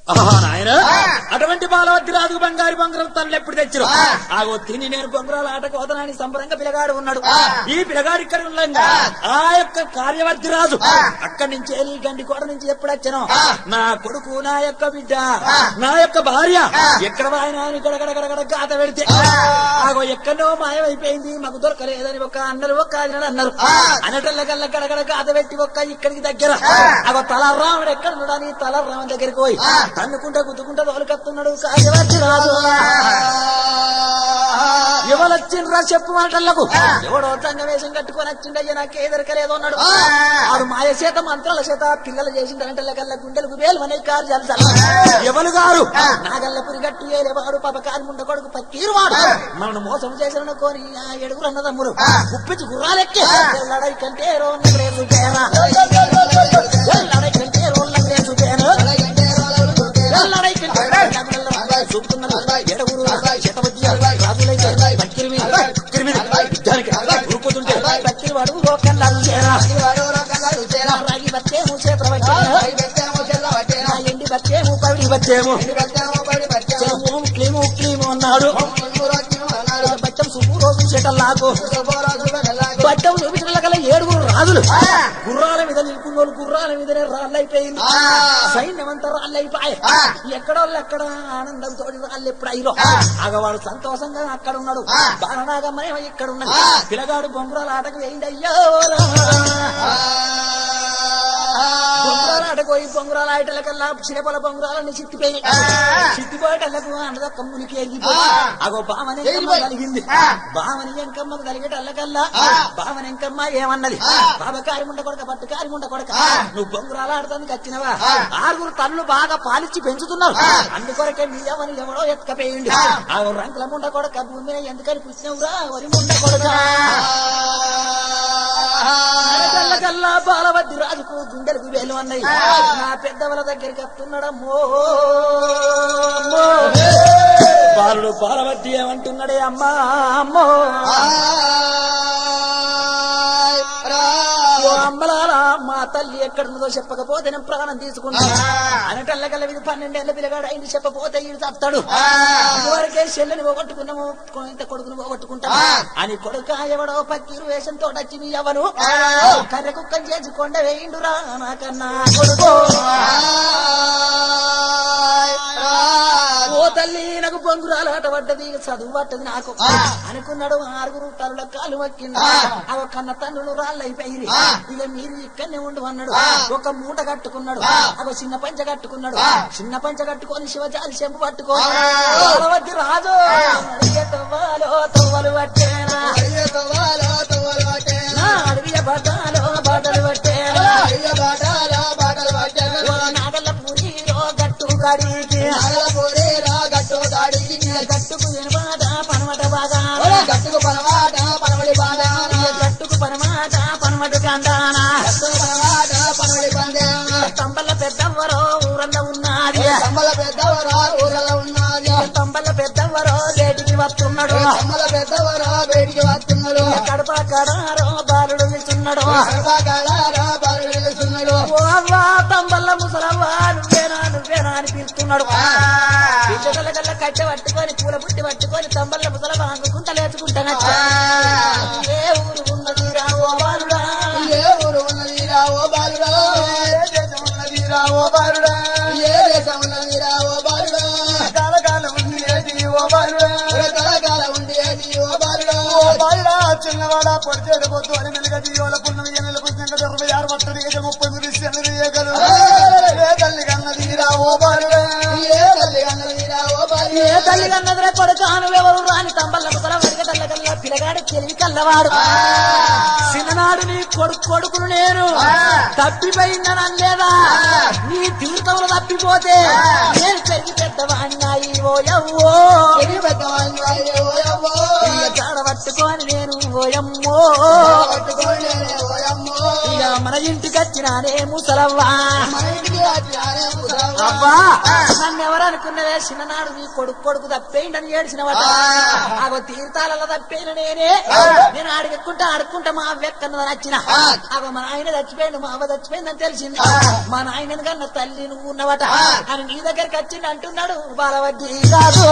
ఆహా నాయన అటువంటి బాలవద్ది రాజు బంగారు బొంగరం తల్లి ఎప్పుడు తెచ్చారు ఆగో తిని నేను బొంగరాల ఆట కోతనాని సంబరంగా పిలగాడు ఉన్నాడు ఈ పిలగాడు ఇక్కడ ఉండగా ఆ యొక్క కార్యవర్తి రాజు అక్కడి నుంచి వెళ్ళి గండి కోట నుంచి ఎప్పుడు వచ్చాను నా కొడుకు నా యొక్క బిడ్డ నా యొక్క భార్య ఎక్కడ ఆయన అని గడగడగడగడ గాత పెడితే ఆగో ఎక్కడో మాయమైపోయింది మాకు దొరకలేదని ఒక అన్నలు ఒక ఆయన అన్నారు అనటల్లగల్ల గడగడ గాత పెట్టి ఒక్క ఇక్కడికి దగ్గర అగో తల రాముడు ఎక్కడ ఉన్నాడని తల రాముడి దగ్గరికి పోయి తన్నుకుంటా గుద్దుకుంటా తోలుకత్తున్నాడు కార్యవర్తి రాజు ఎవరొచ్చిండ్రా చెప్పు మాటలకు ఎవడో తంగ వేషం కట్టుకొని వచ్చిండయ్య నాకు ఎదరకలేదు అన్నాడు ఆడు మాయ చేత మంత్రాల చేత పిల్లలు చేసిండంటే కల్లా గుండెలకు వేలు అనే కారు జలసాల ఎవరు గారు నాగల్లపురి గట్టు ఏలేవాడు పాప కారు ముండ కొడుకు పక్కీరు వాడు మనను మోసం చేసిన కొని ఆ ఏడుగురు అన్నదమ్ములు ఉప్పించి గుర్రాలెక్కి ఎల్లడై కంటే రోన్న లేదు తేరా ఎల్లడై కంటే రోన్న లేదు తేరా ఎల్లడై కంటే చూపుతున్నారు ఏడుగురు శతవతి రాజులైతే పక్కిరి మీద పక్కిరి మీద యుద్ధానికి ఉరుకుతుంటే పక్కిరి వాడు రోకల్లాలు చేరా రాగి బత్తేము చేతుల వచ్చేనా ఎండి బత్తేము పవిడి బత్తేము చెరువు క్లీము క్లీము అన్నాడు బట్టం సుబ్బు రోజు చెటల్లాకు బట్టం చూపించడం కల్లా ఏడుగురు రాజులు గుర్రాల మీద నిలుపున్నోళ్ళు గుర్రాల మీదనే రాళ్ళైపోయింది సైన్యమంతా రాళ్ళైపోయి ఎక్కడోళ్ళు ఎక్కడ ఆనందంతో రాళ్ళు ఎప్పుడు అయ్యో ఆగవాడు సంతోషంగా అక్కడ ఉన్నాడు బాలనాగమ్మనేమో ఇక్కడ ఉన్నది పిల్లగాడు బొమ్మరాల ఆటకు వేయండి అయ్యో బొంగురాల ఆటకు పోయి బొంగురాల ఆటల కల్లా చిరపల బొంగురాలని చిత్తిపోయి చిత్తిపోయేటల్లకు అందదొక్క మునికి వెళ్ళిపోయి అగో బామని ఎంకమ్మ కలిగింది బామని ఎంకమ్మ కలిగేటల్లకల్లా బామని ఎంకమ్మ ఏమన్నది బాబకారి ముండ కొడక పట్టుకారి ముండ కొడక నువ్వు బొంగురాల ఆడతానికి వచ్చినవా ఆరుగురు తల్లు బాగా పాలిచ్చి పెంచుతున్నావు అందుకొరకే నీ ఎవని ఎవడో ఎత్తుకపోయింది ఆ రంకుల ముండ కొడక భూమి మీద ఎందుకని పుచ్చినవురా వరి ముండ కొడక కల్లా బాలవద్ది రాజుకు గుండెలకు వేలు అన్నాయి నా పెద్దవల దగ్గరికి వస్తున్నాడమ్మో అమ్మో. బాలుడు బాలవద్ది ఏమంటున్నాడే అమ్మా అమ్మో ఓ అమ్మలారా మా తల్లి ఎక్కడున్నదో చెప్పకపోతే నేను ప్రాణం తీసుకుంటా అనటల్లగల్ల ఇది పన్నెండేళ్ల పిల్లగాడు అయింది చెప్పపోతే ఈడు చస్తాడు ఇదివరకే చెల్లెని పోగొట్టుకున్నాము ఇంత కొడుకును పోగొట్టుకుంటా అని కొడుక ఎవడో పక్కీరు వేషంతో వచ్చి మీ ఎవరు కర్రె కుక్కం చేసి కొండ వేయిండురా నాకన్నా కొడుకు ఓ తల్లి నాకు బొంగురాలు ఆట పడ్డది చదువు పట్టది నాకు అనుకున్నాడు ఆరుగురు తల్లుల కాలు మక్కిండు అవ కన్న తండ్రులు రాళ్ళైపోయి ఇక మీరు ఇక్కడనే ఉండు అన్నాడు ఒక మూట కట్టుకున్నాడు అగో చిన్న పంచ కట్టుకున్నాడు చిన్న పంచ కట్టుకొని శివజాతి చెంపు పట్టుకొని బలవద్ది రాజు అడిగే తవ్వాలో తవ్వలు పట్టేనా నా అడవియ బట్టాలో బట్టలు పట్టేనా ఓ నాగల్ల పూరిలో గట్టు కడిగి గట్టుకు వినబాట పనమట బాగా గట్టుకు పనమాట పనవడి బాగా గట్టుకు పనమాట పనమట కందానా పనమాట పనవడి పందేమ తంబల పెద్దవ్వరో ఊరన్న ఉన్నది కమ్మల పెద్దవరా ఊరలో ఉన్నది తంబల పెద్దవ్వరో లేటికి వస్తున్నాడు కమ్మల పెద్దవరా బయటికి వస్తున్నాడు కడప కడారో బాలుడు నిల్చున్నాడు సర్వకాలారా బాలు వెలుస్తున్నాడు ఓ అవ్వా తంబల్ల ముసలవ్వా నువ్వేనా నువ్వేనా అని పిలుస్తున్నాడు పిల్లల కల్లా కట్టె పట్టుకొని పూల బుట్టి పట్టుకొని తంబల్ల ముసలవ్వ అనుకుంటా లేచుకుంటాను ఏ ఊరు ఉన్నది రా ఓ బాలుడా ఏ ఊరు ఉన్నది రా ఓ బాలుడా ఏ దేశం ఉన్నది రా ఓ బాలుడా ఏ దేశం ఉన్నది రా ఓ బాలుడా కాలకాలం ఉంది ఏది ఓ బాలుడా తలకాల ఉంది ఏది ఓ బాలుడా ఓ బాలుడా చిన్నవాడ పొడిచేడు పొద్దు అని మెలుగ దియోల పున్నమి ఎన్నెల పుస్తక ఇరవై ఆరు వత్తడి గజ ముప్పై మూడు శనులు ఏగలు ఏ తల్లి కన్నది రా ఓ బాలుడా ఏ తల్లి అన్నది రా ఓ ఏ బాలుడా తల్లి కన్నదిరే కొడుకాను ఎవరు రాని తంబల్ల ముసల వరిగటల్ల కల్లా పిల్లగాడు తెలివి కల్లవాడు చిన్ననాడు నీ కొడుకు కొడుకును నేను తప్పిపోయిందని అనలేదా నీ తీర్థములు తప్పిపోతే నేను పెరిగి పెద్దవాణ్ణాయి ఓయవ్వో పెరిగి పెద్దవాడిని వాడే ఓ యవ్వో. ఇక జాడ పట్టుకొని నేను ఓయమ్మో పట్టుకోండి ఓ యమ్మో. ఇక మన ఇంటికి వచ్చినానే ముసలవ్వా మన ఇంటికి వచ్చినానే ముసలవ్వ. అవ్వా నన్ను ఎవరు అనుకున్నవే చిన్ననాడు నీ కొడుకు కొడుకు తప్పేంటని ఏడిచిన వాట ఆగో తీర్థాలలో తప్పేన నేనే నేను ఆడికెక్కుంటా ఆడుకుంటా మా అవ్వెక్కన్నదని వచ్చిన ఆగో మా నాయన చచ్చిపోయిండు మా అవ్వ చచ్చిపోయిందని తెలిసింది మా నాయన కన్నా తల్లి నువ్వు ఉన్నవట అని నీ దగ్గరికి వచ్చిండు అంటున్నాడు బాలవడ్డీ కాదు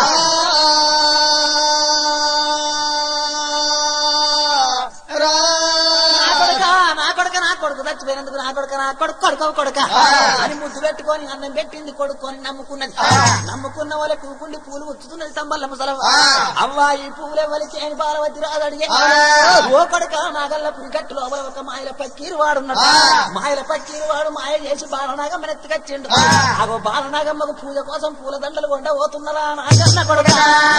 రా. నా కొడుక నా కొడుక నా కొడుకు చచ్చిపోయినందుకు నా కొడుక నా కొడుకు కొడుకు కొడుక అని ముద్దు పెట్టుకొని అన్నం పెట్టింది కొడుకొని నమ్ముకున్నది నమ్ముకున్న వాళ్ళ కూకుండి పూలు ముచ్చుతున్నది సంబల్ల ముసలవ్వ అవ్వా ఈ పూలు ఎవరికి అని బాలవతి రాదు అడిగే ఓ కొడుక నాగల్ల పురిగట్టు లోపల ఒక మాయల పక్కీరు వాడున్నాడు మాయల పక్కీరు వాడు మాయ చేసి బాలనాగమ్మ ఎత్తుకొచ్చిండు అగో బాలనాగమ్మకు పూజ కోసం పూల దండలు కొండ పోతున్నారా నాగన్న కొడుక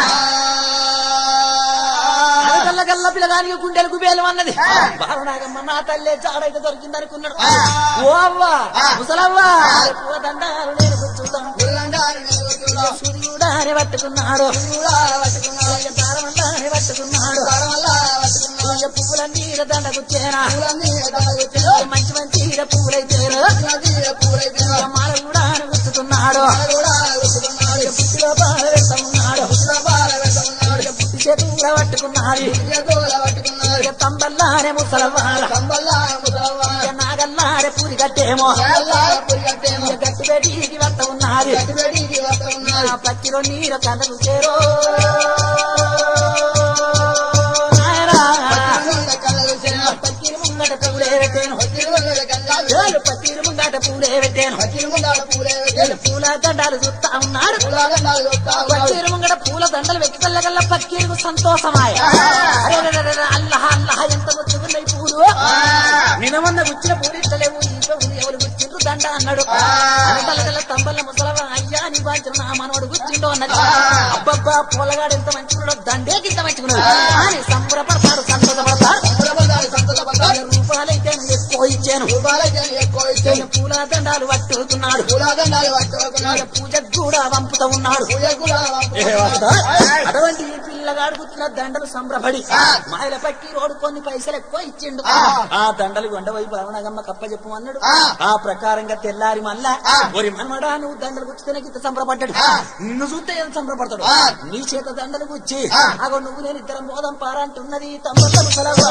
గల్ల గల్ల పిల్లగానికి గుండెలకు బేలం అన్నది బాలనాగమ్మ నా తల్లే చాడైతే దొరికింది అనుకున్నాడు ఓ అవ్వ ముసలవ్వ పూల దండాలు నేను కూర్చుంటాను పిల్లంటారు నిలబెట్టురా. సూర్యుడా అని పట్టుకున్నాడు చూడా పట్టుకున్నాడు. దారమందాని పట్టుకున్నాడు దారం వల్ల పట్టుకున్నాడు. ఇక పువ్వులన్నీ ఈడ దండకు చేరా పూలన్నీ ఎదగొచ్చాడు. మంచి మంచి ఈడ పువ్వులైతేరు నది పూలైపోయినా. మాల కూడా అని గుర్తుతున్నాడు పాల కూడా ఉతుకున్నాడు. పుట్టిలో బాధ పెడతా ఉన్నాడు పుట్టిన పాల పెట్టుకున్నాడు. పుట్టి చేతి కూడా పట్టుకున్నాడు చేతుల పట్టుకున్నాడు. ఇక తంబల్లానే ముసలవార కంబల్లా ముసలవ్వ. ఇక నాగల్లారే పూరి కట్టేమో నేల పురిగట్టేమో. ఇక గట్టి పెట్టి వస్త ఉన్నది గట్టిబెడికి వస్తా ఉన్నాడు. ఆ పక్కిలో నీరు కళ్ళకు చేరో నాయనా. పట్టుకున్న కళ్ళలు చెన్న. పక్కిరి ముంగట పూలే పెట్టాను పట్టిరుముండల కళ్ళాలు. ఏలు పక్కిరి ముంగట పూలే పెట్టాను పట్టిరుముండాల పూలే వెయ్యాలి. పూల దండాలు చూస్తా ఉన్నాడు పూలదండాలు చూస్తా ఉన్నాడు. పక్కీరు ముంగట పూల దండలు వెక్కితల్ల గల్ల పక్కీరుకు సంతోషమాయ అరే అరే, అరే, అరే, అల్లహ అల్లహ ఎంత ముచ్చుకున్నాయి పూలు నినమన్న గుచ్చిన పూలు ఇట్టలేవు ఈ పూలు ఎవరు గుచ్చిండ్రు దండ అన్నాడు అంతల గల్ల తంబల్ల ముసలవ అయ్యా నీ బాధ్యత నా మనవడు గుచ్చిండు అన్నది అబ్బబ్బా పూలగాడు ఎంత మంచిగున్నాడో దండేకి ఇంత మంచిగున్నాడు అని సంబరపడతాడు సంతోషపడతాడు సంబరపడ్డాడు, సంతోషపడ్డాడు. రూపాయలైతే నువ్వు ఎక్కువ ఇచ్చాను రూపాయలకి ఎక్కువ ఇచ్చాను. పూల దండాలు పట్టుకున్నాడు పూలదండాలు పట్టుకున్నాడు. పూజకు కూడా వంపుతా ఉన్నాడు పూజ కూడా అటువంటి ఈ పిల్లగాడు పుట్టిన దండలు సంబరపడి మాయల పక్కి రోడ్డు కొన్ని పైసలు ఎక్కువ ఇచ్చిండు ఆ దండలు కొండవై పవనగమ్మ కప్ప చెప్పమన్నాడు ఆ ప్రకారంగా తెల్లారి మళ్ళా ఒరి మనమడా నువ్వు దండలు గుచ్చితేనే ఇంత సంబరపడ్డాడు నిన్ను చూస్తే ఎంత సంబరపడతాడు నీ చేత దండలు గుచ్చి అగో నువ్వు నేను ఇద్దరం బోధం పారంటున్నది తమ్ముళ్ళ ముసలవ్వ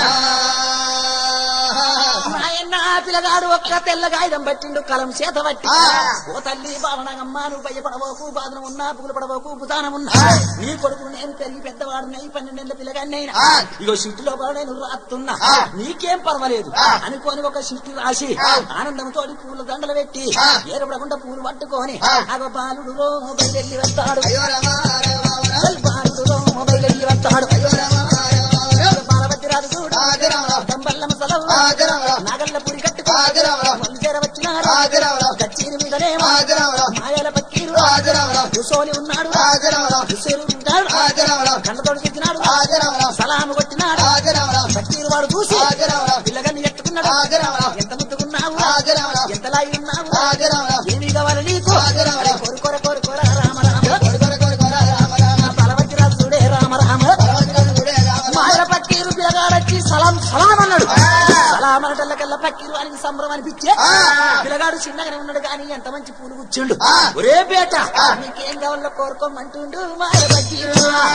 నాయన్న పిల్లగాడు ఒక్క తెల్లగాయుధం పట్టిండు కలం చేత పట్టి ఓ తల్లి బాలనగమ్మ నువ్వు భయపడబోకు బాధన ఉన్నా పుగులు పడబోకు బుధానం ఉన్నా నీ కొడుకును నేను పెరిగి పెద్దవాడు నై పన్నెండేళ్ల పిల్లగాడినైనా ఇగో షిట్టులో కూడా నేను రాస్తున్నా నీకేం పర్వాలేదు అనుకోని ఒక షిట్టు రాసి ఆనందంతో పూల దండలు పెట్టి ఏరపడకుండా పూలు పట్టుకొని అగో బాలుడు రో బయలుదేరి వస్తాడు అయ్యో రమా రమా బాలుడు రో బయలుదేరి వస్తాడు అయ్యో రమా బాలవతి రాజు చూడు రాజరామరావు. దంబల్లమ్మ సెలవు రాజరామరావు. నాగల్ల పురి రాజరామరావు. కట్టుకు వచ్చినారు రాజరామరావు. కచ్చేరి మీదనే రాజరామరావు. మాయల పక్కీరు రాజరామరావు. కుసోని ఉన్నాడు రాజరామరావు. కుసేరు ఉంటాడు రాజరామరావు. కళ్ళతోడు తెచ్చినాడు రాజరామరావు. సలాము కొట్టినాడు రాజరామరావు. పక్కీరు వాడు చూసి రాజరామరావు. పిల్లగాన్ని ఎత్తుకున్నాడు రాజరామరావు. ఎంత ముద్దుకున్నావు రాజరామరావు. ఎంత లాగి ఉన్నావు రాజరామరావు. ఏమి కావాలి నీకు రాజరామరావు. కోరు కోర కోరు కోర రామ రామ కొడు కొడు కొడు కొడు రామ రామ బలవతి రాజు చూడే రామ రామ పర్వతాలు కూడా రామ రామ మాయల పక్కీరు పిల్లగాడొచ్చి సలాం సలాం అన్నాడు సలాం అనటల్లకల్లా పక్కీరు వానికి సంబరం అనిపించే పిల్లగాడు చిన్నగానే ఉన్నాడు కానీ ఎంత మంచి పూలు కూర్చుండు ఒరే బేట నీకేం కావాలో కోరుకోమంటుండు మాయల పక్కీరు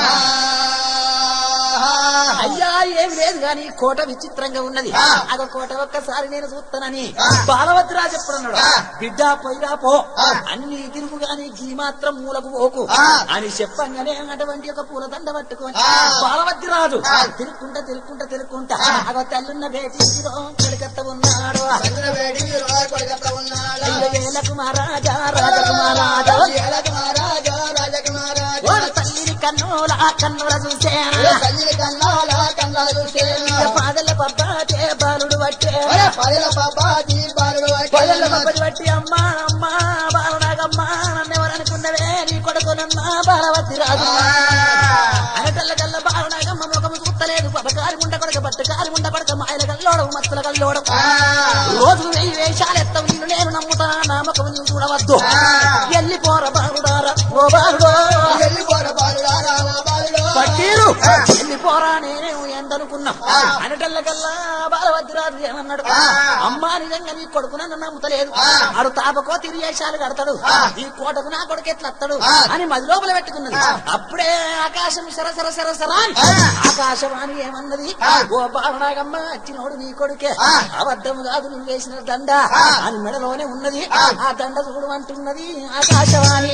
అయ్యా ఏమి లేదు గాని కోట విచిత్రంగా ఉన్నది అగ కోట ఒక్కసారి నేను చూస్తానని బాలవతి రాజు ఎప్పుడన్నాడు బిడ్డ పోయిరా పో అన్ని తిరుగు గాని గీ మాత్రం మూలకు పోకు అని చెప్పంగానే అటువంటి ఒక పూలదండ పట్టుకొని బాలవతి రాజు తిరుక్కుంటా తిరుక్కుంటా తిరుక్కుంటా అగ తల్లున్న బేటీ కొడుకత్త ఉన్నాడు చంద్ర వేడి రాజు కొడుకత్త ఉన్నాడా అయ్య వేలకు మహారాజా రాజకుమారాజా రాజకుమారాజా రాజకుమారాజా ఓడు తల్లిని కన్నుల కన్నుల చూసేనా తల్లి కన్నాల కన్నాలు చూసేనా పాదల పబ్బాటే బాలుడు పట్టే పదల బాబాజీ బాలుడు పదల పబ్బడి పట్టి అమ్మా అమ్మా బాలనాగమ్మా నన్నెవరనుకున్నవే నీ కొడుకునమ్మా బాలవతి రాజు అనటల్ల కల్ల బాలనాగమ్మ ముఖము చూస్తలేదు పబకారి ముండ కొడక పట్టుకారి ముండ కొడక మాయల కల్లోడవు మత్తుల కల్లోడం రోజు వెయ్యి వేషాలు ఎత్తవు నిన్ను నేను నమ్ముతా నా ముఖము నీవు చూడవద్దు ఎల్లిపోర బాలుడారా ఓ బాలుడో వెళ్ళిపోర బాలుడా రామ బాలుడు పట్టీరు ఎల్లిపోరా నేను ఎందనుకు చేసుకున్నాం అనటల్లకల్లా బాలవద్రాజు ఏమన్నాడు అమ్మా నిజంగా నీ కొడుకు నన్ను నమ్ముతలేదు ఆడు తాపకో తిరిగేశాలు కడతాడు ఈ కోటకు నా కొడుకు ఎట్లా వస్తాడు అని మది లోపల పెట్టుకున్నది అప్పుడే ఆకాశం సరసర సరసర అని ఆకాశవాణి ఏమన్నది ఓ బాలనాగమ్మ అచ్చినోడు నీ కొడుకే అబద్ధము కాదు నువ్వు వేసిన దండ అని మెడలోనే ఉన్నది ఆ దండ చూడమంటున్నది ఆకాశవాణి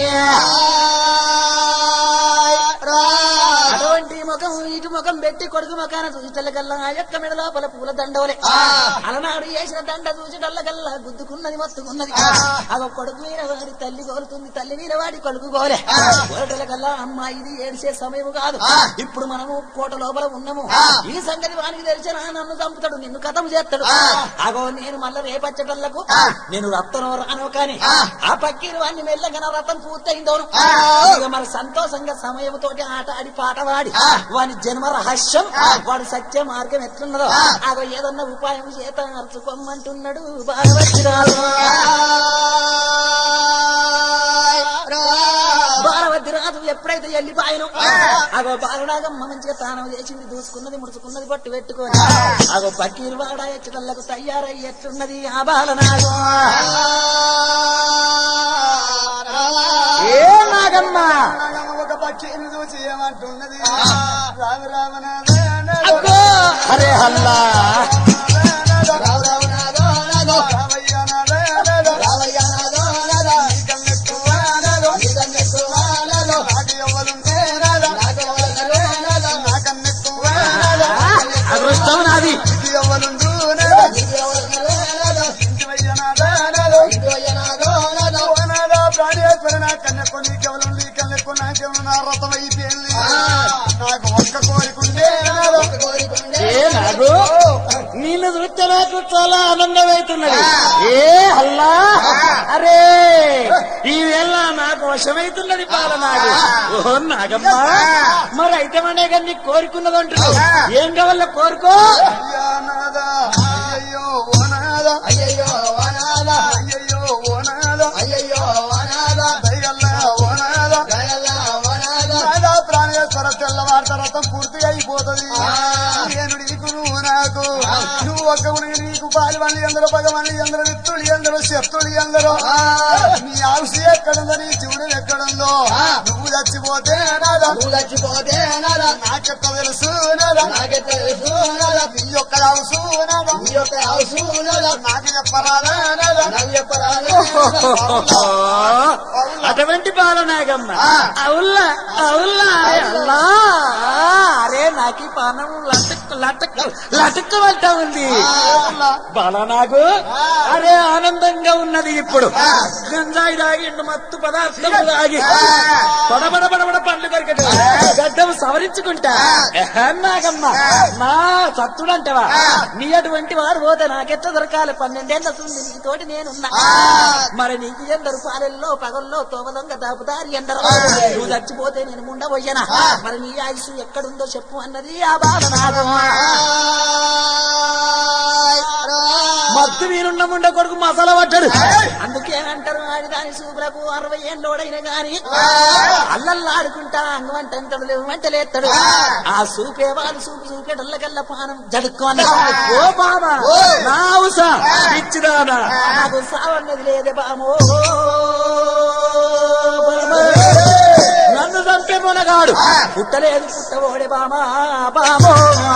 అటువంటి ముఖం ఇటు ముఖం పెట్టి కొడుకు ముఖాన చూసిటల్లకల్లా ఆ యొక్క మెడ లోపల పూల దండవలే అలనాడు వేసిన దండ చూసిటల్లకల్లా గుద్దుకున్నది మొత్తుకున్నది అగ కొడుకు మీద వాడి తల్లి కోరుతుంది తల్లి మీద వాడి కొడుకు కోలే కోరటలకల్లా అమ్మ ఇది ఏడిసే సమయం కాదు ఇప్పుడు మనము కోట లోపల ఉన్నాము ఈ సంగతి వానికి తెలిసిన నన్ను చంపుతాడు నిన్ను కథం చేస్తాడు అగో నేను మళ్ళా రేపచ్చటల్లకు నేను రత్తనో రానో కాని ఆ పక్కీరు వాడిని మెల్లగా నా రథం పూర్తయిందోను ఇక మన సంతోషంగా సమయంతోటి ఆట ఆడి పాట వాడి వాని జన్మ రహస్యం వాడు సత్య మార్గం ఎట్లున్నదో అదో ఏదన్నా ఉపాయం చేత అరుచుకోమంటున్నాడు బాలవద్దిరాజు బాలవద్దిరాజు ఎప్పుడైతే వెళ్ళిపోయాను అగో బాలుడాగమ్మ మంచిగా తానం చేసింది దూసుకున్నది ముడుచుకున్నది పట్టు పెట్టుకొని అగో పక్కీరు వాడ ఎచ్చటల్లకు తయారై ఎట్లున్నది ఆ బాలనాగం ఏ నాగమ్మ ఒక పక్షిని చూసి ఏమంటున్నది రామ రామ అబ్బో! అరే హల్లా అదృష్టం నాది నాకు ఒక్క కోరికుండే ఏ నాగు నిన్ను చూస్తే నాకు చాలా ఆనందమవుతున్నది ఏ హల్లా అరే ఈ వేళ నాకు వశమైతున్నది పాల నాగు ఓ నాగమ్మ మరి అయితే మనే కానీ నీకు కోరుకున్నది అంటున్నావు ఏం కావాలో కోరుకో అయ్యా నాదా అయ్యయ్యో ఓ నాదా అయ్యయ్యో వనాలా అయ్యయ్యో ఓ నాదా అయ్యయ్యో వనాలా దయగల్లా ఓ నాదా గయలా వనాలా నాదా ప్రాణేశ్వర తెల్లవార్త రథం పూర్తిగా అయిపోతుంది నేను నీకు నువ్వు నాకు నువ్వు ఒక్క ఉనికి నీకు పాలివల్లి ఎందరో పగవల్లి ఎందరో విత్తులు ఎందరో శత్రులు ఎందరో నీ ఆవుసి ఎక్కడుందో నీ శివుడు ఎక్కడుందో నువ్వు చచ్చిపోతే నాదా నువ్వు చచ్చిపోతే నాలా నాకెక్క తెలుసు నాదా నాకే తెలుసు నాలా నీ యొక్క ఆవుసు నాదా నీ యొక్క హౌసు నాలా నాకు చెప్పరాదా నాదా నాకు చెప్పరాదు అటువంటి బాలనాగమ్మ అవుల్లా అవుల్లా అరే అల్లా అరే నాకు ఈ పానం లటక్ లటక్ లటక్కమంటా ఉంది బాలనాగు అరే ఆనందంగా ఉన్నది ఇప్పుడు గంజాయి తాగి ఎండు మత్తు పదార్థం తాగి పడబడ పడబడ పండ్లు కొరికట గడ్డం సవరించుకుంటా ఎహే నాగమ్మ నా సత్తుడంటవా నీ అటువంటి వాడు పోతే నాకెట్ట దొరకాలి పన్నెండేళ్ల ఉంది నీతోటి నేనున్నా మరి నీకు ఎందరు పాలెల్లో పగల్లో తోమదొంగ దాపుదారి ఎందరు నువ్వు చచ్చిపోతే నేను ముండబోయ్యనా మరి నీ ఆయుష్ ఎక్కడుందో చెప్పు అన్నది ఆ బాధ నాకు మత్తు మీరున్న ముండ కొడుకు మసాలా పట్టాడు అందుకేనంటారు ఆడి దాని సూపులకు అరవై ఏళ్ళోడైన గాని అల్లల్లాడుకుంటా అంగమంటాడు లేవంటలేస్తాడు ఆ సూపే వాళ్ళు సూపు సూపేటల్లకల్లా పానం జడుక్కోండి ఓ బాబా నా ఉసా ఇచ్చిదానా నాకు సావన్నది లేదే బామో నన్ను చంపే మునగాడు పుట్టలేదు పుట్టబోడే బామా బామో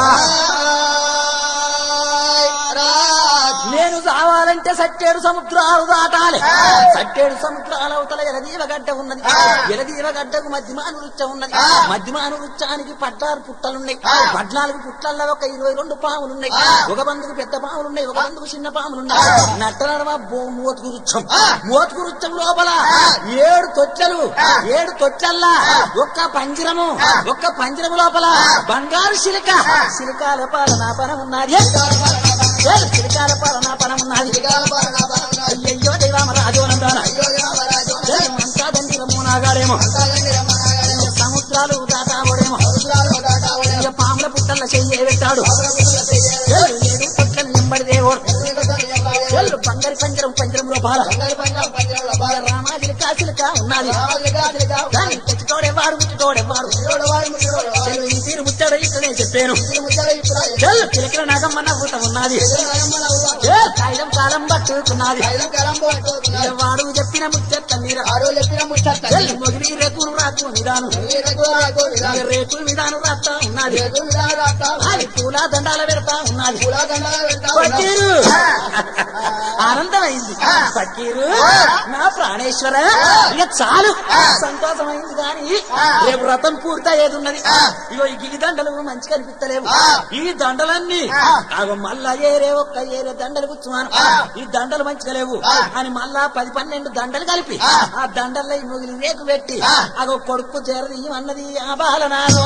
నేను చావాలంటే సట్టేడు సముద్రాలు దాటాలి సట్టేడు సముద్రాల అవతల ఎలదీవ గడ్డ ఉన్నది ఎలదీవ గడ్డకు మధ్యమాను రుచ్చ ఉన్నది మధ్యమాను రుచ్చానికి పద్నాలుగు పుట్టలున్నాయి పద్నాలుగు పుట్టల్లో ఒక ఇరవై రెండు పాములున్నాయి ఒక బందుకు పెద్ద పాములున్నాయి ఒక బందుకు చిన్న పాములున్నాయి నట్టనడమ మోతుకు రుచ్చం మోతుకు రుచ్చం లోపల ఏడు తొట్టెలు ఏడు తొట్టెల్లా ఒక్క పంజరము ఒక్క పంజరము లోపల బంగారు శిలిక శిలికాల పాలన పనం ఉన్నది ఏ, శిలికాల పాలన పనం ఉన్నది అయ్యయ్యో దైవామ రాజోనందాన అంతా దండి రమ్మోనాగాడేమో సముద్రాలు దాటావడేమో ఇక పాముల పుట్టల్ల చెయ్యి పెట్టాడు ఏడు ఏడు పుట్టలు నింబడి దేవుడు ఏళ్ళు బంగారు పంజరం పంజరం లోపాల రామాజిలిక చిలక ఉన్నది దాన్ని తెచ్చుకోడేవాడు ముట్టుకోడేవాడు చెల్లు ఈ తీరు ముట్టాడు ఇక్కడే చెప్పాను చెల్లు పిలకిన నాగమ్మ నవ్వుత ఉన్నది ఏ కాగితం కాలం పట్టుకున్నది ఇక వాడు చెప్పిన ముచ్చట్ల మీర చెల్లు మొగిలి రేకులు రాకు నిదాను ఇక రేకులు విధానం రాస్తా ఉన్నది అది పూల దండాల పెడతా ఉన్నది పక్కీరు ఆనందమైంది పక్కీరు నా ప్రాణేశ్వర ఇక చాలు సంతోషమైంది కానీ రేపు వ్రతం పూర్తయ్యేది ఉన్నది ఇగో ఈ గిగి దండలు మంచిగా అనిపిస్తలేవు ఈ దండలన్నీ అగో మళ్ళా ఏరే ఒక్క ఏరే దండలు కూర్చున్నాను ఈ దండలు మంచిగా లేవు అని మళ్ళా పది పన్నెండు దండలు కలిపి ఆ దండల్లో ఈ ముగిలి రేకు పెట్టి అగో కొడుకు చేరది అన్నది ఆ బాలనాడు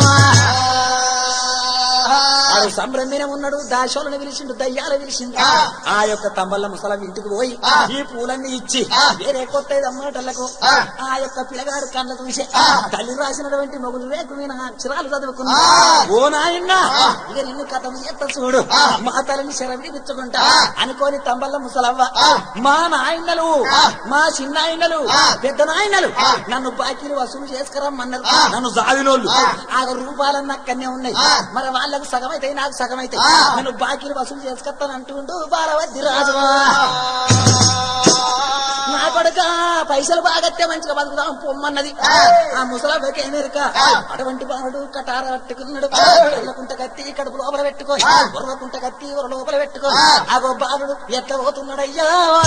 ఆడు సంభ్రమిన ఉన్నాడు దాశోలను పిలిచిండు దయ్యాలు పిలిచిండు ఆ యొక్క తంబల్ల ముసలం ఇంటికి పోయి ఈ పూలన్నీ ఇచ్చి వేరే కొత్త అమ్మటలకు ఆ యొక్క పిల్లగాడు కళ్ళ చూసి తల్లి రాసినటువంటి మొగులు రేకు మీద అక్షరాలు చదువుకున్నా ఓ నాయన్న ఇక నిన్ను కథం ఎత్త చూడు మా తల్లిని శరవిడిపించుకుంటా అనుకోని తంబల్ల ముసలవ్వ మా నాయనలు మా చిన్నాయనలు పెద్ద నాయనలు నన్ను బాకీలు వసూలు చేసుకురమ్మన్నారు నన్ను జావినోళ్ళు ఆ రూపాలన్నీ అక్కడనే ఉన్నాయి మరి వాళ్ళకు సగం అయితే నాకు సగం అయితే నేను బాకీలు వసూలు చేసుకొస్తాను అంటుండు బాలవద్ది రాజు నా కొడుక పైసలు బాగత్తే మంచిగా బతుకుదాం పొమ్మన్నది ఆ ముసలమ్మకి ఏమెరుక అటువంటి బాలుడు కటార పట్టుకున్నాడు కళ్ళకుంట కత్తి కడుపు లోపల పెట్టుకో ఉరవకుంట కత్తి ఉర లోపల పెట్టుకో ఆగో బాలుడు ఎట్లా పోతున్నాడయ్యా ఓ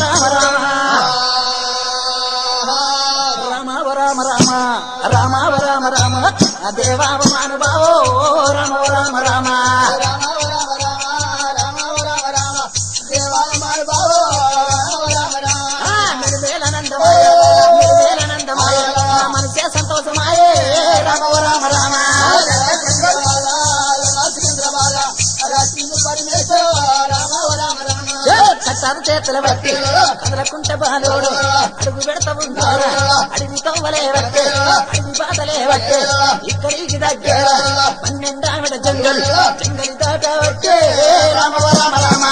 రామ రామ రామ రామ రామ ఓ రామ రామ రామ ఆ దేవావ మానుభావో రామ ఓ రామ రామ ఆ నిర్మేలనందమాయ నిర్మేలనందమాయ నా మనసే సంతోషమాయే రామ ఓ రామ రామ ఏ కట్టారు చేతుల బట్టి కదలకుంటే బాలోడు అడుగు పెడతా ఉంటాడు అడిగి తవ్వలే బట్టే అడిగి బాటలే బట్టే ఇక్కడికి దగ్గర పన్నెండావిడ జంగల్ జంగలి దాకా వచ్చే రామ ఓ రామ రామ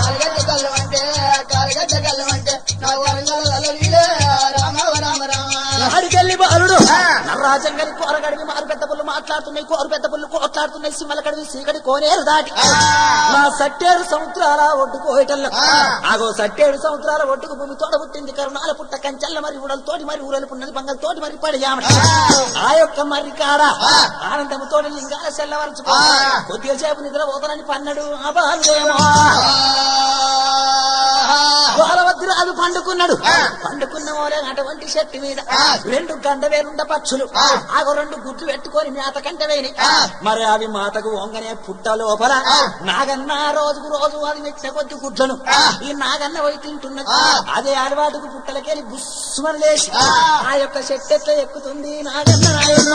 అడికెళ్ళి బాలుడు నర్రాజంగలి కోరగడివి మారు పెద్ద పుల్లు మాట్లాడుతున్నాయి కోరు పెద్ద పుల్లు కోట్లాడుతున్నాయి సిమ్మల కడివి సీకడి కోనేరు దాటి నా సట్టేడు సముద్రాల ఒడ్డు కోయటల్లో ఆగో సట్టేడు సముద్రాల ఒడ్డుకు భూమి తోడ పుట్టింది కరుణాల పుట్ట కంచెల్ల మరి ఊడలు తోటి మరి ఊరలు పున్నది బంగల్ తోటి మరి పడియామ ఆ యొక్క మరి కాడ ఆనందము తోటి లింగాల సెల్లవరచుకో కొద్దిగా సేపు నిద్ర పోతానని పన్నడు ఆ బాలుడేమో గోరవద్దురాజు పండుకున్నాడు పండుకున్న మోలే అటువంటి చెట్టు మీద రెండు గంట వేరుండ పక్షులు ఆగో రెండు గుడ్లు పెట్టుకొని మేత కంట వేని మరి అవి మాతకు వంగనే పుట్ట లోపల నాగన్న రోజుకు రోజు అది పెట్టిన కొద్ది గుడ్లను ఈ నాగన్న పోయి తింటున్నది అదే అలవాటుకు పుట్టలకెళ్ళి బుస్సుమని లేచి ఆ యొక్క చెట్టు ఎట్లా ఎక్కుతుంది నాగన్న నాయన్న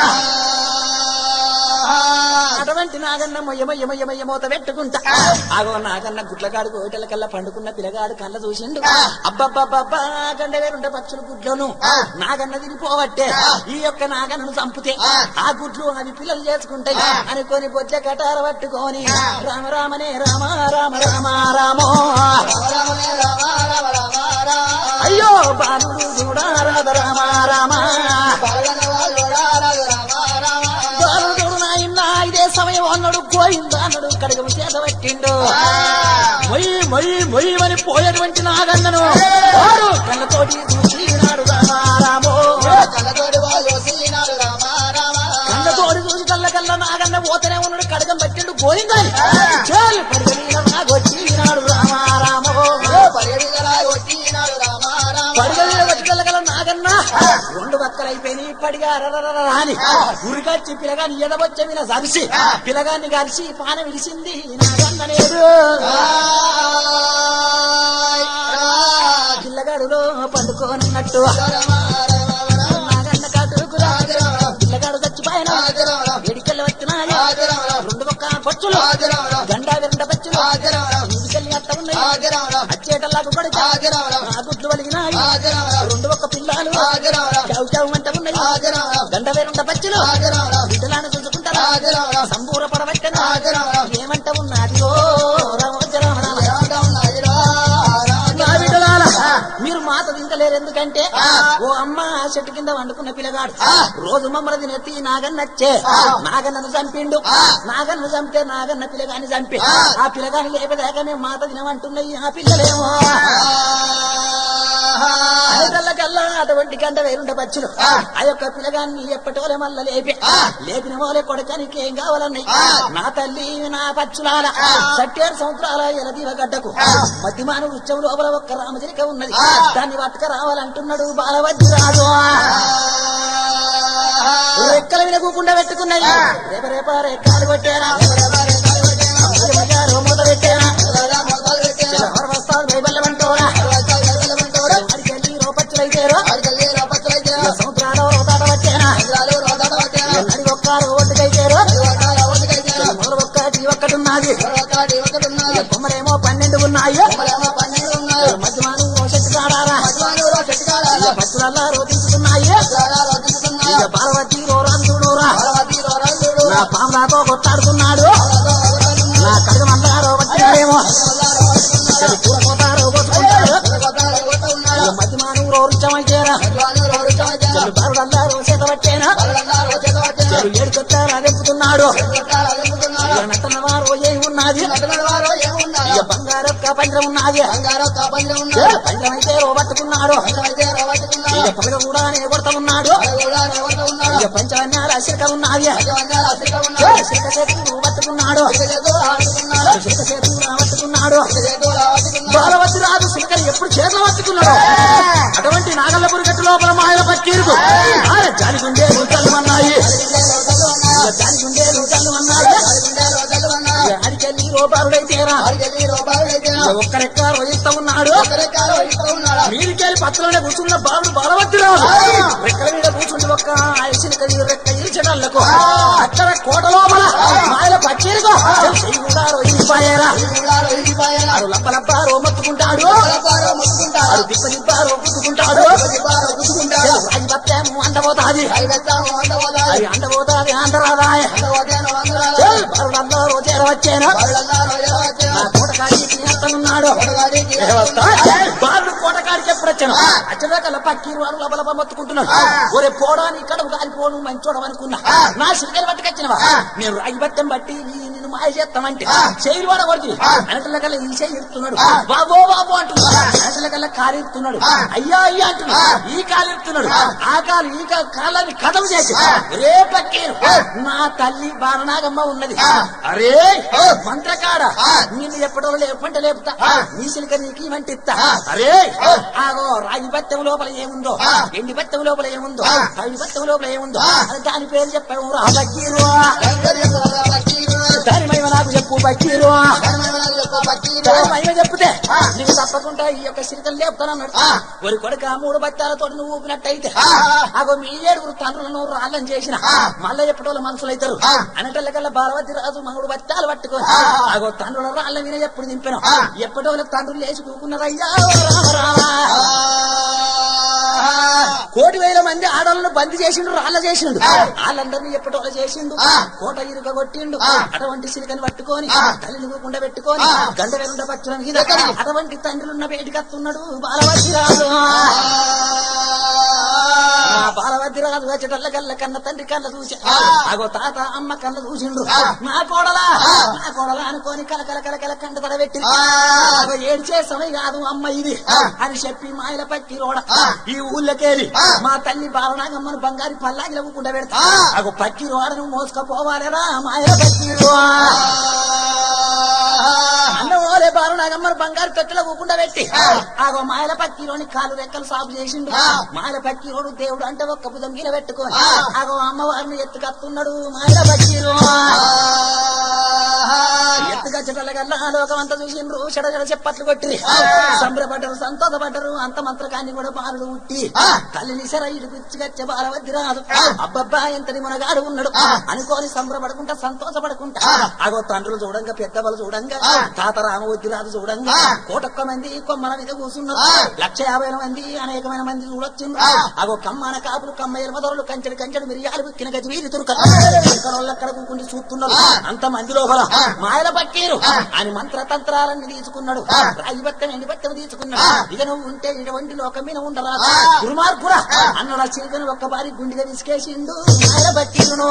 అటువంటి నాగన్న మొయ్య మొయ్య మొయ్య మొయ్య మూత పెట్టుకుంటా ఆగో నాగన్న గుడ్లగాడు కోటల కల్లా పండుకున్న పిల్లగాడు కళ్ళ చూసిండు అబ్బబ్బబ్బబ్బా గండ వేరుండే పక్షులు గుడ్లను నాగన్న తినిపోవట్టే ఈ యొక్క నాగన్నను చంపితే ఆ గుడ్లు అవి పిల్లలు చేసుకుంటాయి అనుకొని బొజ్జ కటార పట్టుకొని రామ రామనే రామ రామ రామ రామో అయ్యో బాలుడు చూడా రాధ రామ రామ బాలుడు నాయన ఇదే సమయం అన్నాడు గోయిందా అన్నాడు కడగము చేత పట్టిండు మొయ్యి మొయ్యి మొయ్యి అని పోయేటువంటి నాగన్నను వారు కళ్ళతోటి చూసినాడు రామారామో కళ్ళతోటి చూసి కళ్ళ కళ్ళ నాగన్న పోతనే ఉన్నాడు కడగం పట్టిండు గోయిందని చాలు పరిగణీన నాగొచ్చినాడు రామారామో పడిగల వచ్చగల గల నాగన్న రెండు బక్కలు అయిపోయినాయి పడిగా రరరర అని గురికచ్చి పిల్లగాని ఎడబొచ్చ మీద సరిసి పిల్లగాన్ని కలిసి పాన విడిసింది నాగన్న నేడు పిల్లగాడులో పండుకోనున్నట్టు నాగన్న కాటుకురా పిల్లగాడు చచ్చిపోయిన ఎడికెళ్ళి వచ్చినాయి రెండు ఒక్క పచ్చులు గండా వెంట పచ్చులు ఇంటికెళ్ళి అత్త ఉన్నాయి అచ్చేటల్లాకు కొడుకు ఆ గుడ్లు వలిగినాయి రెండు ఒక్క పిల్లలు చౌ చౌ అంట ఉన్నాయి గండ వేరుండ పచ్చులు బిడ్డలాను చూసుకుంటారా సంబూర పడబట్టను ఏమంట ఉన్నది ఓ రామోజ రామ రామ. నా బిడ్డలాల మీరు మాత తింటలేరు ఎందుకంటే ఓ అమ్మ చెట్టు కింద వండుకున్న పిల్లగాడు రోజు మమ్మల్ని తినెత్తి నాగన్నచ్చే నాగన్నను చంపిండు నాగన్న చంపితే నాగన్న పిల్లగాని చంపి ఆ పిల్లగాని లేపదాకా మేము మాత తినమంటున్నాయి ఆ పిల్లలేమో అలకల్లా అటువంటి గంట వేరుండ పచ్చులు ఆ యొక్క పిల్లగాన్ని ఎప్పటోలే మల్ల లేపి లేపిన వాళ్ళే కొడకానికి ఏం కావాలన్నాయి నా తల్లి నా పచ్చులాల సట్టేడు సంవత్సరాల ఎలదీవ గడ్డకు మధ్యమాన ఉత్సవం లోపల ఒక్క రామచిలిక ఉన్నది దాన్ని పట్టుక రావాలంటున్నాడు బాలవద్ది రాదు రెక్కల మీద కూకుండా పెట్టుకున్నాయి రేప రేప రెక్కలు కొట్టారా మూత పెట్టారా ఎవరు వస్తారు బైబల్ అంటోరా అడికెళ్ళి రోపచ్చులైతేరో సముద్రాల రోతాట వచ్చారా నడి ఒక్కరు ఒడ్డుకైతేరో మొదలు ఒక్కటి ఒక్కటున్నది బొమ్మలేమో పన్నెండు ఉన్నాయి మధ్యమానం చెట్టు కాడారా పచ్చులల్లా రోతిస్తున్నాయి ఇక బాలవతి రోరాలు చూడోరా నా పాములాతో కొట్టాడుతున్నాడు నా కడుగు మందగారో వచ్చినాడేమో కూర కోతారో కొట్టుకుంటాడు ఇక మధ్యమానం రోరుచ్చమైతేరా చెల్లు బారుడల్లా రో చేత పట్టేనా చెల్లు ఏడు కొట్టారా తెంపుతున్నాడు ఇక నట్టన వారు ఏమి ఉన్నది ఇక బంగారొక్క పంజరం ఉన్నది చెల్లు పంజరం అయితే రో పట్టుకున్నాడు ఇక పలక కూడా నే కొడతా ఉన్నాడు ఇక పంచవన్యాల అశిరక ఉన్నది చెల్లు శిరక చేతులు పట్టుకున్నాడు శిరక చేతులు పట్టుకున్నాడు బాలవతి రాజు శిలకని ఎప్పుడు చేతులు పట్టుకున్నాడు అటువంటి నాగల్లపురి గట్టు లోపల మాయల పక్కీరుకు జాలి గుండేలు చల్లమన్నాయి ఇక జాలి గుండేలు చల్లమన్నాయి ఇక అడికెళ్ళి రూపారుడైతేరా ఇక ఒక్కరెక్క రోజిస్తా ఉన్నాడు మీరికెళ్ళి పత్రంలో కూర్చున్న బాలుడు బాలవతి రాదు రెక్కల మీద కూర్చుంటే ఒక్క ఐసినక రెక్క ఇల్చడాలకు అక్కడ కోట లోపల మాయల పచ్చీరుకు చెయ్యి కూడా రోజింపాయేరా ఆడు లప్ప లప్ప రోమత్తుకుంటాడు ఆడు దిప్ప దిప్ప రోపుకుంటాడు రాజపత్యము అంటబోతాది అది అంటబోతాది అంటరాదాయ బాలుడంతా రోజేర వచ్చాను నా కోటకాడికి అత్తనున్నాడు బాలుడు కోటకాడికి ఎప్పుడు వచ్చాను అచ్చదాకా పక్కీరు వాడు లబలబ మొత్తుకుంటున్నాడు ఒరే పోడాని ఇక్కడ కాలిపోను మంచోడం అనుకున్నా నా సిరికలు పట్టుకొచ్చినవా నేను రాగిబత్తం బట్టి ఈ నిన్ను మాయ చేస్తామంటే చేయలు వాడ కొడుతుంది అనటల కల్లా ఈ చేయి ఇస్తున్నాడు బాబో బాబో అంటున్నాడు అనటల కల్లా కాలు ఇస్తున్నాడు అయ్యా అయ్యా అంటున్నాడు ఈ కాలు ఇస్తున్నాడు ఆ కాలు ఈ కా- కాళ్ళని కథం చేసి రే పక్కీరు నా తల్లి బాలనాగమ్మ ఉన్నది అరే మంత్రకాడ నిన్ను ఎప్పటో లేపంటే లేపుతా నీ సిలిక నీకు ఇవంటి ఇస్తా అరే ఆగో రాగి బత్తెం లోపల ఏముందో ఎండి బత్తెం లోపల ఏముందో కవిడి బత్తెం లోపల ఏముందో అది దాని పేరు చెప్పాము రా బక్కీరు దాని మహిమ నాకు చెప్పు బక్కీరు దాని మహిమ చెప్తే నీకు తప్పకుండా ఈ యొక్క సిరికలు లేపుతానన్నాడు ఒరి కొడుక మూడు బత్తాలతో నువ్వు ఊపినట్టయితే ఆగో మీ ఏడుగురు తండ్రులను రాళ్ళని చేసిన మళ్ళా ఎప్పటోళ్ళ మనుషులు అవుతారు అనటల్లకల్లా బాలవతి రాజు మూడు బత్తాలు పట్టుకొని ఆగో తండ్రుల రాళ్ళ విన ఎప్పుడు దింపాను ఎప్పటోళ్ళ తండ్రులు లేచి కూకున్నారయ్యా ఓ రామ రామ. కోటి వేల మంది ఆడవాళ్ళను బందీ చేసిండు రాళ్ళ చేసిండు వాళ్ళందరినీ ఎప్పటోళ్ళ చేసిండు కోట ఇరుక కొట్టిండు అటువంటి సిలికని పట్టుకొని తల్లిని కుండ పెట్టుకొని గంట వెలుండ పచ్చుల మీద అటువంటి తండ్రులున్న బయటికి వస్తున్నాడు బాలవతి రాజు ఆ బాలవద్ది రాజు వచ్చేటల్ల కల్ల కన్న తండ్రి కళ్ళ చూసి అగో తాత అమ్మ కళ్ళ చూసిండు నా కోడలా నా కోడలా అనుకోని కల కల కల కల కంట తడబెట్టి అగో ఏడ్చే సమయం కాదు అమ్మ ఇది అని చెప్పి మాయల పట్టి రోడ ఈ ఊళ్ళకేలి మా తల్లి బాలనాగమ్మను బంగారి పల్లాగిల ఊకుండా పెడతా అగో పక్కి రోడను మోసుకపోవాలేరా మాయల పట్టి అన్నమోలే బాలనాగమ్మను బంగారు తొట్టెల ఊకుండా పెట్టి ఆగో మాయల పక్కిలోని కాలు రెక్కలు సాగు చేసిండు మాయల పక్కిరోడు దేవుడు అంటే ఒక్క బుధం మీద పెట్టుకొని ఆగో అమ్మవారిని ఎత్తుకత్తున్నాడు మాయల పక్కిరు ఎత్తుకచ్చటల్లగల్లా లోకమంతా చూసిండ్రు చెడ చెడ చెప్పట్లు కొట్టి సంబరపడ్డరు సంతోషపడ్డరు అంత మంత్రకాన్ని కూడా బాలుడు ఉట్టి తల్లిని సర ఇటు పిచ్చిగచ్చే బాలవద్ది రాదు అబ్బబ్బా ఎంతటి మునగాడు ఉన్నాడు అనుకోని సంబరపడుకుంటా సంతోషపడుకుంటా అగో తండ్రులు చూడంగా పెద్దవాళ్ళు చూడంగా తాత రామవద్ది రాదు చూడంగా కోటొక్క మంది కొమ్మల మీద కూర్చున్నారు లక్ష యాభై మంది అనేకమైన మంది చూడొచ్చిండ్రు అగో కమ్మన కాపులు కమ్మయ్యల మొదలు కంచెడు కంచెడు మిరియాలు కిన గతి వీరి తురుక అక్కడ కూకుండి చూస్తున్నారు అంత మంది లోపల మాయల పక్కి మీరు అని మంత్రతంత్రాలన్నీ తీసుకున్నాడు రాయి బట్టం ఎండి బట్టం తీసుకున్నాడు ఇక నువ్వు ఉంటే ఇటువంటి లోకం మీద ఉండరాదు దుర్మార్గురా అన్నాడు ఆ చిలుకను ఒక్క బారి గుండెగా విసికేసిండు మాయల బట్టిరును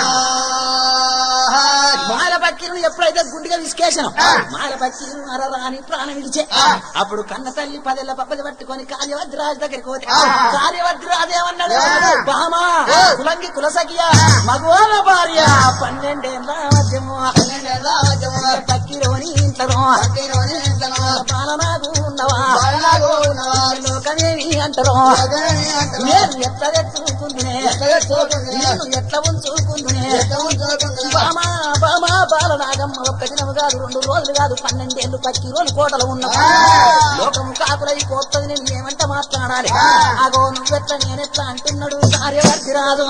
మాయల బక్కిరును ఎప్పుడైతే గుండెగా విసికేసాను మాయల బక్కిరు అరరా అని ప్రాణం విడిచే అప్పుడు కన్న తల్లి పదేళ్ల పబ్బది పట్టుకొని కార్యవద్రాజు దగ్గరికి పోతే కార్యవద్రాజు ఏమన్నాడు బామా కులంగి కులసఖియ మగవాళ్ళ భార్య పన్నెండేళ్ళ మధ్యము పక్కిరోని ఇంటరు పాలనాకు ఉన్నవా లోకమేమి అంటారు నేను ఎట్లా తెచ్చుకుందునే నేను ఎట్లా ఉంచుకుందునే బామా బామా బాలనాగమ్మ ఒక్క దినము కాదు రెండు రోజులు కాదు పన్నెండేళ్లు పచ్చి రోజులు కోటలు ఉన్నావు లోకము కాకులై కోత్తది నేను ఏమంట మాట్లాడాలి అగో నువ్వెట్లా నేనెట్లా అంటున్నాడు కార్యవర్తి రాదు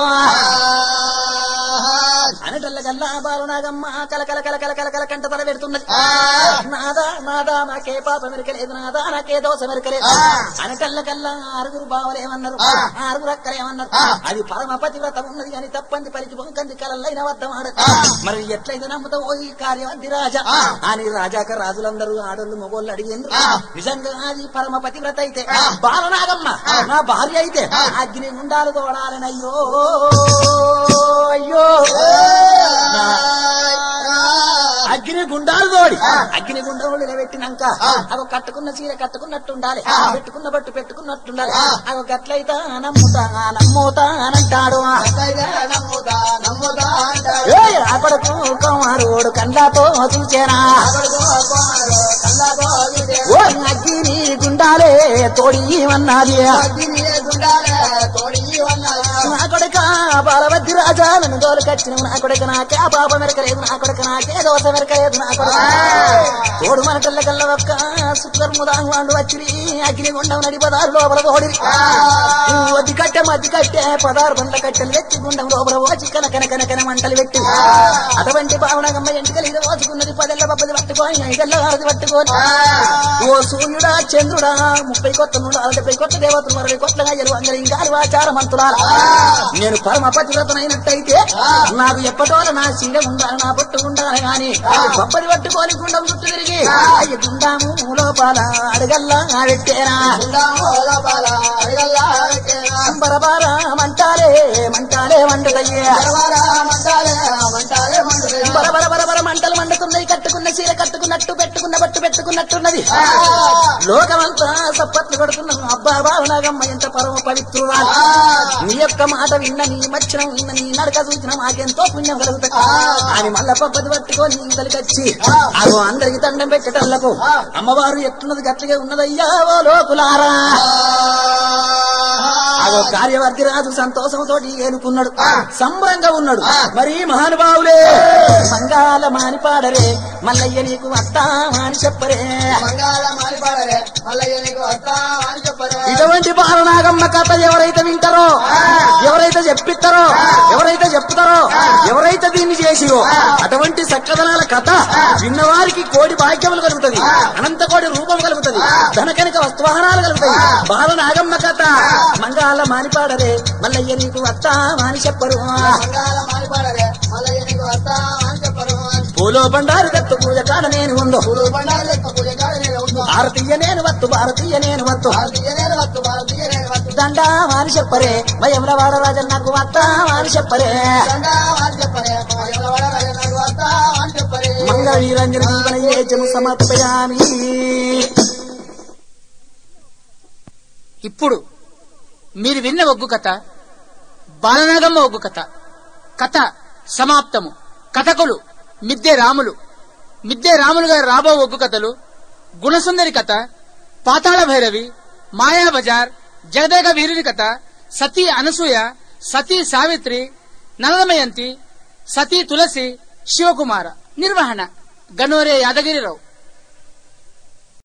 అనటల్లగల్లా బాలనాగమ్మ కలకల కలకల కలకల కంట తల పెడుతున్నది నాదా నాదా నాకే పాప మెరకలేదు నాదా నాకే దోశ మెరకలేదు అనటల్లకల్లా ఆరుగురు బావలేమన్నారు ఆరుగురు అక్కలేమన్నారు అది పరమపతి వ్రతం ఉన్నది కానీ తప్పంది పలికి పొంకంది కలల్లైన వద్దమాడు మరి ఎట్లయితే నమ్ముతావు ఈ కార్యవంతి రాజా అని రాజాక రాజులందరూ ఆడోళ్ళు మొగోళ్ళు అడిగిండ్రు నిజంగా అది పరమపతి వ్రత అయితే బాలనాగమ్మ నా భార్య అయితే అగ్ని గుండాలు తోడాలని అయ్యో అయ్యో నా అగ్ని గుండాలు తోడి అగ్ని గుండాలు నిలబెట్టినాక అవి కట్టుకున్న చీర కట్టుకున్నట్టు ఉండాలి పెట్టుకున్న బట్టు పెట్టుకున్నట్టు ఉండాలి అవి గట్లయితే నమ్ముతా నమ్ముతా అనంటాడు ఏయ్, అప్పటికు కుమారుడు కండ్లతో చూచేనా ఓ అగ్ని గుండాలే తోడి అన్నది నా కొడుక బాలవద్ది రాజా నన్ను దోలకచ్చిన నా కొడుక నాకే ఆ పాప మెరకలేదు నా కొడుక నాకే దోశ మెరకలేదు నా కొడుక తోడు మన కళ్ళ కళ్ళ ఒక్క సుకర్ముదాం వాళ్ళు వచ్చిరి అగ్ని గుండం నడి పదారు లోపల తోడిరి వద్ది కట్టె మద్ది కట్టె పదారు బండ్ల కట్టెలు వెచ్చి గుండం లోపల ఓచి కన కన కన కన మంటలు పెట్టి అటువంటి భావనగమ్మ ఎంటికలు ఇది ఓచుకున్నది పదెళ్ళ బబ్బది పట్టుకొని ఐదెళ్ళ ఆరది పట్టుకొని ఓ సూర్యుడా చంద్రుడా ముప్పై కొత్త నుండి అరవై కొత్త దేవతలు అరవై కొత్త అయ్యలు అందరు ఇంకా ఆచార మంతులారా నేను పరమ పతివ్రతనైనట్టయితే నాకు ఎప్పటోల నా చీర ఉండాలి నా బొట్టు ఉండాలి గాని బొబ్బది పట్టుకొని గుండం చుట్టూ తిరిగి అయ్య గుండాము లోపాల అడగల్లా పెట్టేరా బరబార మంటాలే మంటాలే మండుదయ్యే బర బర బర బర మంటలు మండుతున్నాయి కట్టుకున్న చీర కట్టుకున్నట్టు పెట్టుకున్న బట్టు పెట్టుకున్నట్టున్నది లోకమంతా సప్పట్లు కొడుతున్నాం అబ్బా బావనాగమ్మ ఎంత పరమ పవిత్రురాలు నీ యొక్క మాట విన్న నీ మచ్చనం విన్న నీ నడక చూసిన మాకెంతో పుణ్యం కలుగుతుంది అని మళ్ళా పప్పది పట్టుకొని ఇంతలికొచ్చి అగో అందరికి దండం పెట్టేటళ్లకు అమ్మవారు ఎట్లున్నది గట్టిగా ఉన్నదయ్యా ఓ లోకులారా అగో కార్యవర్తి రాజు సంతోషంతో ఏలుకున్నాడు సంబరంగా ఉన్నాడు మరి మహానుభావులే మంగాల మానిపాడరే మల్లయ్య నీకు వస్తా అని చెప్పరే ఇటువంటి బాలనాగమ్మ కథ ఎవరైతే వింటారో ఎవరైతే చెప్పిస్తారో ఎవరైతే చెప్తారో ఎవరైతే దీన్ని చేసిరో అటువంటి సక్కదనాల కథ విన్నవారికి కోడి భాగ్యములు కలుగుతుంది అనంత కోడి రూపం కలుగుతుంది ధనకనిక వస్తువాహనాలు కలుగుతాయి బాలనాగమ్మ కథ మంగాల మానిపాడరే మల్లయ్య నీకు వస్తా అని చెప్పరు పూలో బండారు దత్తు పూజ కాడ నేను ఉందో భారతీయ నేను వత్తు భారతీయ నేను వత్తు దండా అని చెప్పరే భయంలో వాడ రాజన్ నాకు వత్తా అని చెప్పరే మంగళ వీరంజన జీవన ఏజము సమర్పయామి ఇప్పుడు మీరు విన్న ఒగ్గు కథ బాలనాగమ్మ ఒగ్గు కథ కథ సమాప్తము కథకులు మిద్దె రాములు మిద్దె రాములు గారి రాబో ఒగ్గు కథలు గుణసుందరి కథ పాతాళ భైరవి మాయా బజార్ జగదేక వీరుని కథ సతీ అనసూయ సతీ సావిత్రి నలదమయంతి సతీ తులసి శివకుమార నిర్వహణ గన్నోరే యాదగిరిరావు